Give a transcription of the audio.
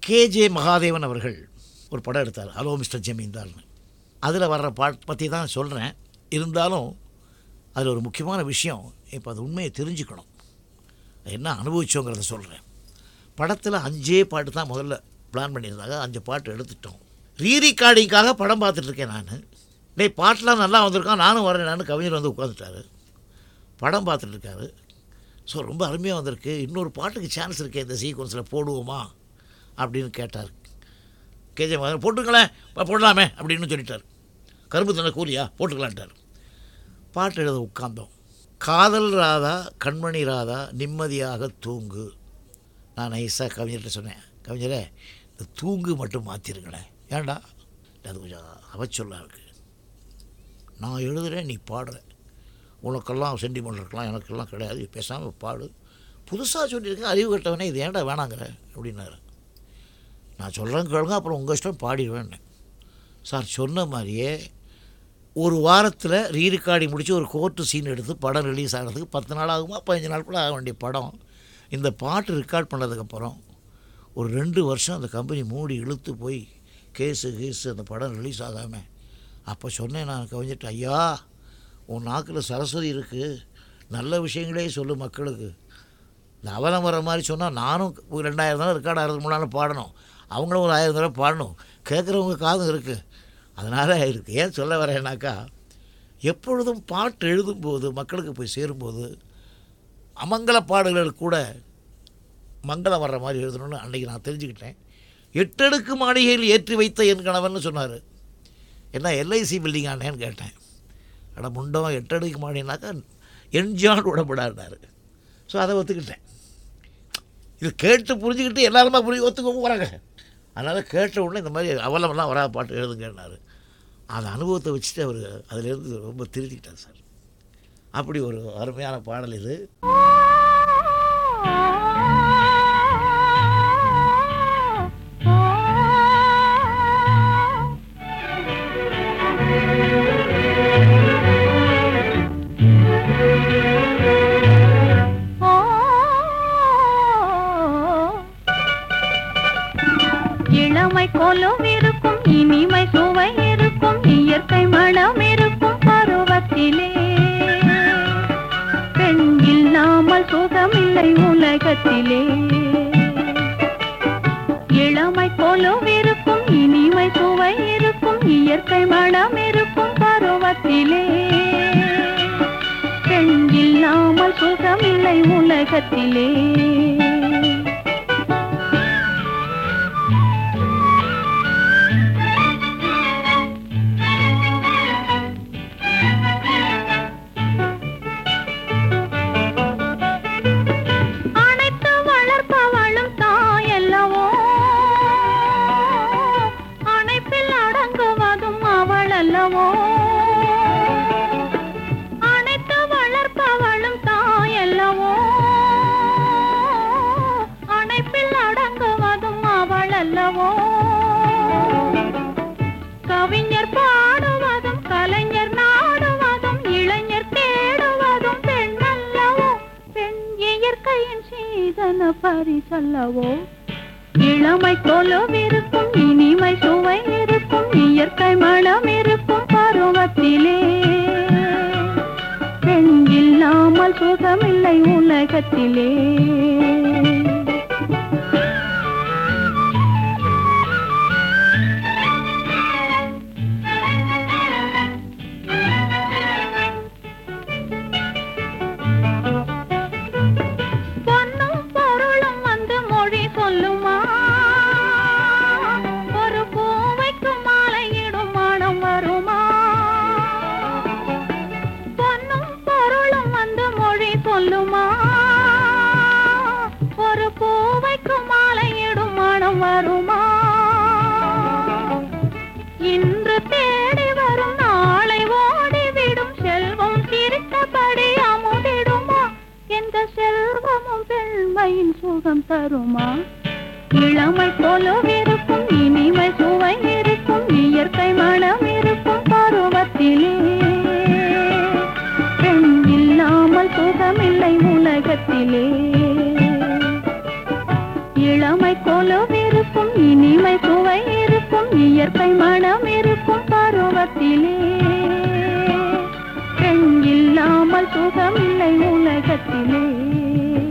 K J Mahadevan அவர்கள் ஒரு படம் எடுத்தார் ஹலோ மிஸ்டர் ஜமீன்தார்னு அதில் வர்ற பாட் பற்றி தான் சொல்கிறேன் இருந்தாலும் அதில் ஒரு முக்கியமான விஷயம் இப்போ அது உண்மையை தெரிஞ்சுக்கணும் என்ன அனுபவிச்சோங்கிறத சொல்கிறேன் படத்தில் அஞ்சே பாட்டு தான் முதல்ல பிளான் பண்ணியிருந்தாங்க அஞ்சு பாட்டு எடுத்துட்டோம் ரீரிகார்டிங்காக படம் பார்த்துட்டு இருக்கேன் நான் டேய் பாட்டெலாம் நல்லா வந்திருக்கான் நானும் வரேன் நான் கவிஞர் வந்து உட்காந்துட்டாரு படம் பார்த்துட்டு இருக்காரு ஸோ ரொம்ப அருமையாக வந்திருக்கு இன்னொரு பாட்டுக்கு சான்ஸ் இருக்கே இந்த சீக்வன்ஸில் போடுவோமா அப்படின்னு கேட்டார் கேஜே மகன் போட்டுங்களேன் போ- போடலாமே அப்படின்னு சொல்லிட்டார் கரும்பு தண்ணை கூலியா போட்டுக்கலான்ட்டார் பாட்டு எழுத உட்கார்ந்தோம் காதல் ராதா கண்மணி ராதா நிம்மதியாக தூங்கு நான் நைஸாக கவிஞர்கிட்ட சொன்னேன் கவிஞரே இந்த தூங்கு மட்டும் மாற்றிருங்களேன் ஏன்டா அது கொஞ்சம் அவச்சொல்லாக இருக்குது நான் எழுதுகிறேன் நீ பாடுற உனக்கெல்லாம் சென்டிமெண்ட் இருக்கலாம் எனக்கெல்லாம் கிடையாது பேசாமல் பாடு புதுசாக சொல்லியிருக்கேன் அறிவு கட்டவனே இது ஏன்டா வேணாங்கிற அப்படின்னாரு நான் சொல்கிறேன் கேளுங்க அப்புறம் உங்கள் இஷ்டம் பாடிடுவேன் சார் சொன்ன மாதிரியே ஒரு வாரத்தில் ரீரிகார்டிங் முடித்து ஒரு கோர்ட்டு சீன் எடுத்து படம் ரிலீஸ் ஆகிறதுக்கு பத்து நாள் ஆகுமா பதினஞ்சு நாள் கூட ஆக வேண்டிய படம் இந்த பாட்டு ரெக்கார்ட் பண்ணதுக்கப்புறம் ஒரு ரெண்டு வருஷம் அந்த கம்பெனி மூடி இழுத்து போய் கேஸு கேஸு அந்த படம் ரிலீஸ் ஆகாமல் அப்போ சொன்னேன் நான் கவிஞர்கிட்ட ஐயா உன் நாக்கில் சரஸ்வதி இருக்குது நல்ல விஷயங்களே சொல்லு மக்களுக்கு இந்த அவலம் வர மாதிரி சொன்னால் நானும் ஒரு ரெண்டாயிரம் தடவை ரெக்கார்ட் ஆகிறது முன்னால் பாடணும் அவங்களும் ஒரு ஆயிரம் தடவை பாடணும் கேட்குறவங்க காதும் இருக்குது அதனால் இருக்கு ஏன் சொல்ல வரேன்னாக்கா எப்பொழுதும் பாட்டு எழுதும்போது மக்களுக்கு போய் சேரும்போது அமங்கல பாடல்கள் கூட மங்களம் வர்ற மாதிரி எழுதணும்னு அன்றைக்கி நான் தெரிஞ்சுக்கிட்டேன் எட்டடுக்கு மாளிகையில் ஏற்றி வைத்த என் கணவன் சொன்னார் என்ன எல்ஐசி பில்டிங் ஆனேன்னு கேட்டேன் அட முண்டம் எட்டடுக்கு மாடினாக்கா என்ஜான் விடப்படாருனாரு ஸோ அதை ஒத்துக்கிட்டேன் இது கேட்டு புரிஞ்சுக்கிட்டு எல்லாருமா புரிஞ்சு ஒத்துக்க போகிறாங்க அதனால் கேட்ட உடனே இந்த மாதிரி அவலமெல்லாம் வரா பாட்டு எழுதுங்கன்னாரு அந்த அனுபவத்தை வச்சுட்டு அவர் அதிலேருந்து ரொம்ப திருத்திக்கிட்டார் சார் அப்படி ஒரு அருமையான பாடல் இது இளமை கொலும் இருக்கும் இனிமை சுவை இருக்கும் இயற்கை மனம் இருக்கும் பருவத்திலே பெண் இல்லாமல் சுகமில்லை உலகத்திலே இளமை கொலும் இருக்கும் இனிமை சுவை இருக்கும் இயற்கை மனம் இருக்கும் பருவத்திலே பெண் இல்லாமல் சுகமில்லை உலகத்திலே அனைத்து வளர்ப்பவளும் தாயல்லவோ அணைப்பில் அடங்குவதும் அவள் அல்லவோ அனைத்து வளர்ப்பவளும் தாயல்லவோ அணைப்பில் அடங்குவதும் அவள் அல்லவோ கவிஞர் பாடுவதும் கலைஞர் நாடுவதும் இளைஞர் தேடுவதும் பெண் அல்லவோ பெண் இயற்கையின் சீதன பரிசல்லவோ இளமை கொலுவிருக்கும் இனிமை சுவை இருக்கும் இயற்கை மனம் இருக்கும் பருவத்திலே பெண் இல்லாமல் சுகமில்லை உலகத்திலே பொன்னும் பொருளும் வந்து மொழி சொல்லுமா ஒரு பூவைக்கு மாலையிடும் மனம் வருமா பொன்னும் பொருளும் வந்து மொழி சொல்லுமா ஒரு பூவைக்கு மாலையிடும் மனம் வருமா இன்று தேடி வரும் நாளை ஓடிவிடும் செல்வம் சிரித்தபடி அமுதிடுமா எந்த செல்வமும் பெண்மையின் சுகம் தருமா இளமை போலவிருக்கும் இனிமை சுவை இருக்கும் இயற்கை மனம் இருக்கும் பருவத்திலே பெண் இல்லாமல் சுகமில்லை உலகத்திலே இளமை கொலுவிருக்கும் இனிமை சுவை இருக்கும் இயற்கை மனம் இருக்கும் பருவத்திலே பெண் இல்லாமல் சுகமில்லை உலகத்திலே